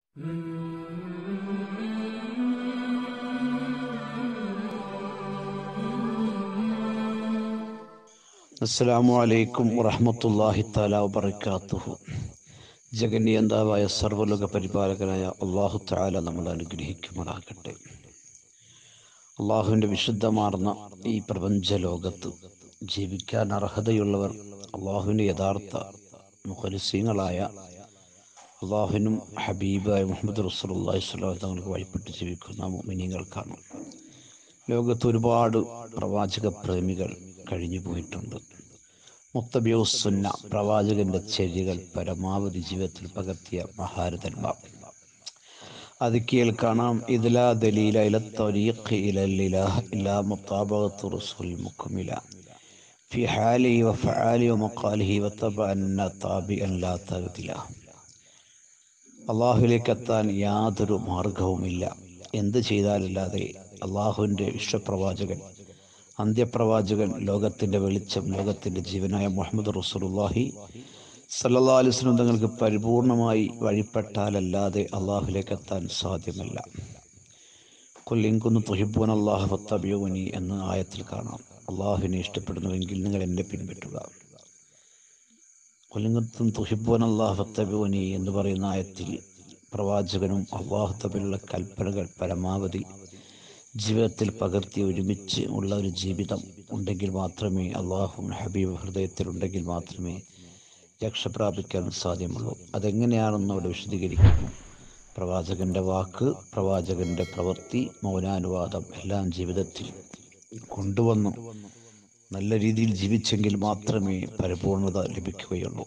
അസ്സലാമു അലൈക്കും വറഹ്മത്തുള്ളാഹി തആല വബറകാതുഹു ജഗന്നിയന്താവായ സർവ്വലോക പരിപാലകനായ അള്ളാഹു തആല നമ്മളെ അനുഗ്രഹിക്കുമാറാകട്ടെ അള്ളാഹുവിൻ്റെ വിശുദ്ധമാർന്ന ഈ പ്രപഞ്ച ലോകത്ത് ജീവിക്കാൻ അർഹതയുള്ളവർ അള്ളാഹുവിൻ്റെ യഥാർത്ഥ മുഖലിസീങ്ങളായ അള്ളാഹുവിനും ഹബീബായ മുഹമ്മദ് റസൂലുള്ളാഹി സ്വല്ലല്ലാഹു അലൈഹി തങ്ങൾക്ക് വഴിപ്പെട്ട് ജീവിക്കുന്ന മുഅ്മിനീങ്ങൾക്കാണ് ലോകത്ത് ഒരുപാട് പ്രവാചക പ്രേമികൾ കഴിഞ്ഞു പോയിട്ടുണ്ട് മുത്തബിയുസുന്ന പ്രവാചകന്റെ ചെരികൾ പരമാവധി ജീവിതത്തിൽ പകർത്തിയ മഹാരഥന്മാർ അത് കേൾക്കണം ഇതിലാ ദലീല ഇല ത്വരീഖ് ഇലല്ലിലാഹ ഇലാ മുത്താബഖത്തു റസൂൽ മുക്മില في حاله وفعاله ومقاله وتبعن طابئا لا تبدلا അള്ളാഹുലേക്ക് എത്താൻ യാതൊരു മാർഗവുമില്ല എന്ത് ചെയ്താലല്ലാതെ അള്ളാഹുവിൻ്റെ വിശ്വപ്രവാചകൻ അന്ത്യപ്രവാചകൻ ലോകത്തിൻ്റെ വെളിച്ചം ലോകത്തിൻ്റെ ജീവനായ മുഹമ്മദ് റസൂലുള്ളാഹി സല്ലല്ലാഹു അലൈഹി വസല്ലം തങ്ങൾക്ക് പരിപൂർണമായി വഴിപ്പെട്ടാലല്ലാതെ അള്ളാഹുലേക്ക് എത്താൻ സാധ്യമല്ല കൊല്ലിങ്കുന്ന് തുഹിബൂൻ അള്ളാഹു ഫത്തബിയൂനി എന്ന ആയത്തിൽ കാണാം അള്ളാഹുവിനെ ഇഷ്ടപ്പെടുന്നുവെങ്കിൽ നിങ്ങൾ എന്നെ പിൻപറ്റുക കൊല്ലിങ്കത്തും തുഹിബൂൻ അള്ളാഹു ഫത്തബിയൂനി എന്ന് പറയുന്ന ആയത്തിൽ പ്രവാചകനും അള്ളാഹു തമ്മിലുള്ള കൽപ്പനകൾ പരമാവധി ജീവിതത്തിൽ പകർത്തി ഒരുമിച്ച് ഉള്ള ഒരു ജീവിതം ഉണ്ടെങ്കിൽ മാത്രമേ അള്ളാഹു ഹബീബ് ഹൃദയത്തിലുണ്ടെങ്കിൽ മാത്രമേ രക്ഷ പ്രാപിക്കാൻ സാധ്യമുള്ളൂ അതെങ്ങനെയാണെന്ന് അവിടെ വിശദീകരിക്കുന്നു പ്രവാചകന്റെ വാക്ക് പ്രവാചകന്റെ പ്രവൃത്തി മൗനാനുവാദം എല്ലാം ജീവിതത്തിൽ കൊണ്ടുവന്നു നല്ല രീതിയിൽ ജീവിച്ചെങ്കിൽ മാത്രമേ പരിപൂർണത ലഭിക്കുകയുള്ളൂ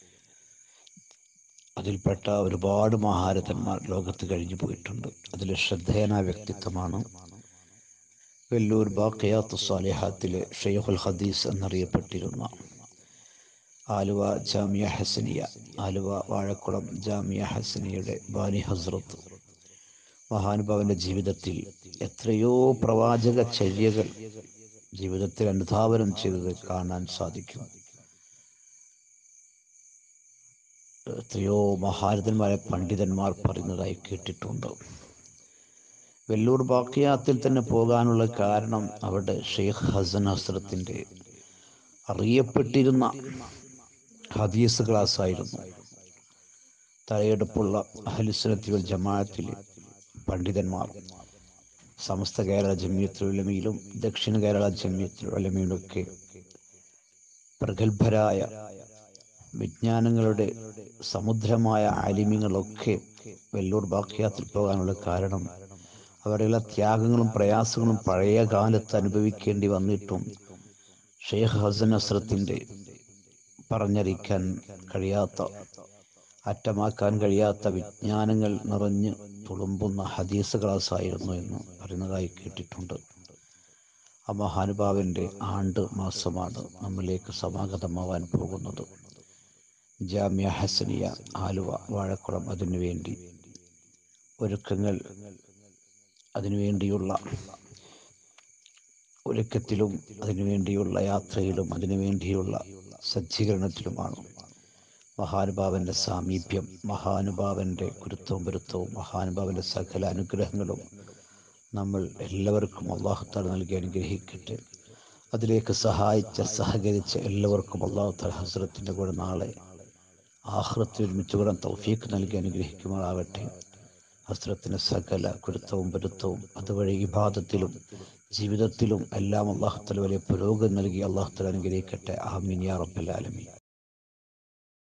അതിൽപ്പെട്ട ഒരുപാട് മഹാരഥന്മാർ ലോകത്ത് കഴിഞ്ഞു പോയിട്ടുണ്ട് അതിൽ ശ്രദ്ധേയനായ വ്യക്തിത്വമാണ് വെല്ലൂർ ബാഖിയാത്തു സാലിഹാത്തിലെ ഷെയ്ഖുൽ ഹദീസ് എന്നറിയപ്പെട്ടിരുന്ന ആലുവ ജാമിയ ഹസനിയ ആലുവ വാഴക്കുളം ജാമിയ ഹസനിയുടെ ബാനി ഹസ്രത്ത് മഹാനുഭാവന്റെ ജീവിതത്തിൽ എത്രയോ പ്രവാചക ചര്യകൾ ജീവിതത്തിൽ അനുധാവനം ചെയ്തത് കാണാൻ സാധിക്കും എത്രയോ മഹാരഥന്മാരെ പണ്ഡിതന്മാർ പറയുന്നതായി കേട്ടിട്ടുണ്ട് വെല്ലൂർ ബാക്കിയാത്തിൽ തന്നെ പോകാനുള്ള കാരണം അവിടെ ഷെയ്ഖ് ഹസൻ ഹസ്രത്തിൻ്റെ അറിയപ്പെട്ടിരുന്ന ഹദീസ് ക്ലാസ് ആയിരുന്നു തലയെടുപ്പുള്ള അഹലുസ്ലത്തിൽ ജമാഅത്തിലെ പണ്ഡിതന്മാർ സമസ്ത കേരള ജമ്യത്തുലമയിലും ദക്ഷിണ കേരള ജമ്യത്തുലമയിലൊക്കെ പ്രഗത്ഭരായ വിജ്ഞാനങ്ങളുടെ സമുദ്രമായ ആലിമ്യങ്ങളൊക്കെ വെല്ലൂർ ബാക്കിയാത്തിൽ പോകാനുള്ള കാരണം അവരുടെ ത്യാഗങ്ങളും പ്രയാസങ്ങളും പഴയ കാലത്ത് അനുഭവിക്കേണ്ടി വന്നിട്ടും ഷെയ്ഖ് ഹസൻ അസ്രത്തിൻ്റെ പറഞ്ഞറിയിക്കാൻ കഴിയാത്ത അറ്റമാക്കാൻ കഴിയാത്ത വിജ്ഞാനങ്ങൾ നിറഞ്ഞ് തുളുമ്പുന്ന ഹദീസ് ക്ലാസ്സായിരുന്നു എന്ന് പറയുന്നതായി കേട്ടിട്ടുണ്ട് ആ മഹാനുഭാവന്റെ ആണ്ട് മാസമാണ് നമ്മിലേക്ക് സമാഗതമാവാൻ പോകുന്നത് ജാമ്യ ഹസനിയ ആലുവ വാഴക്കുളം അതിനുവേണ്ടി ഒരുക്കങ്ങൾ അതിനുവേണ്ടിയുള്ള ഒരുക്കത്തിലും അതിനുവേണ്ടിയുള്ള യാത്രയിലും അതിനുവേണ്ടിയുള്ള സജ്ജീകരണത്തിലുമാണ് മഹാനുഭാവന്റെ സാമീപ്യം മഹാനുഭാവന്റെ ഗുരുത്വവും പൊരുത്തവും മഹാനുഭാവന്റെ സകല അനുഗ്രഹങ്ങളും നമ്മൾ എല്ലാവർക്കും അള്ളാഹുത്താൽ നൽകി അനുഗ്രഹിക്കട്ടെ അതിലേക്ക് സഹായിച്ച സഹകരിച്ച എല്ലാവർക്കും അള്ളാഹുത്താൽ ഹസ്രത്തിൻ്റെ കൂടെ നാളെ ആഹ്റത്തിൽ ഒരുമിച്ച് കൂടാൻ തൗഫീഖ് നൽകി അനുഗ്രഹിക്കുമാറാവട്ടെ ഹസ്രത്തിന് സകല കുരുത്തവും പൊരുത്തവും അതുവഴി വിഭാഗത്തിലും ജീവിതത്തിലും എല്ലാം അള്ളാഹുത്തല വലിയ പുരോഗതി നൽകി അള്ളാഹുത്തല അനുഗ്രഹിക്കട്ടെ ആമീൻ യാ റബ്ബൽ ആലമീൻ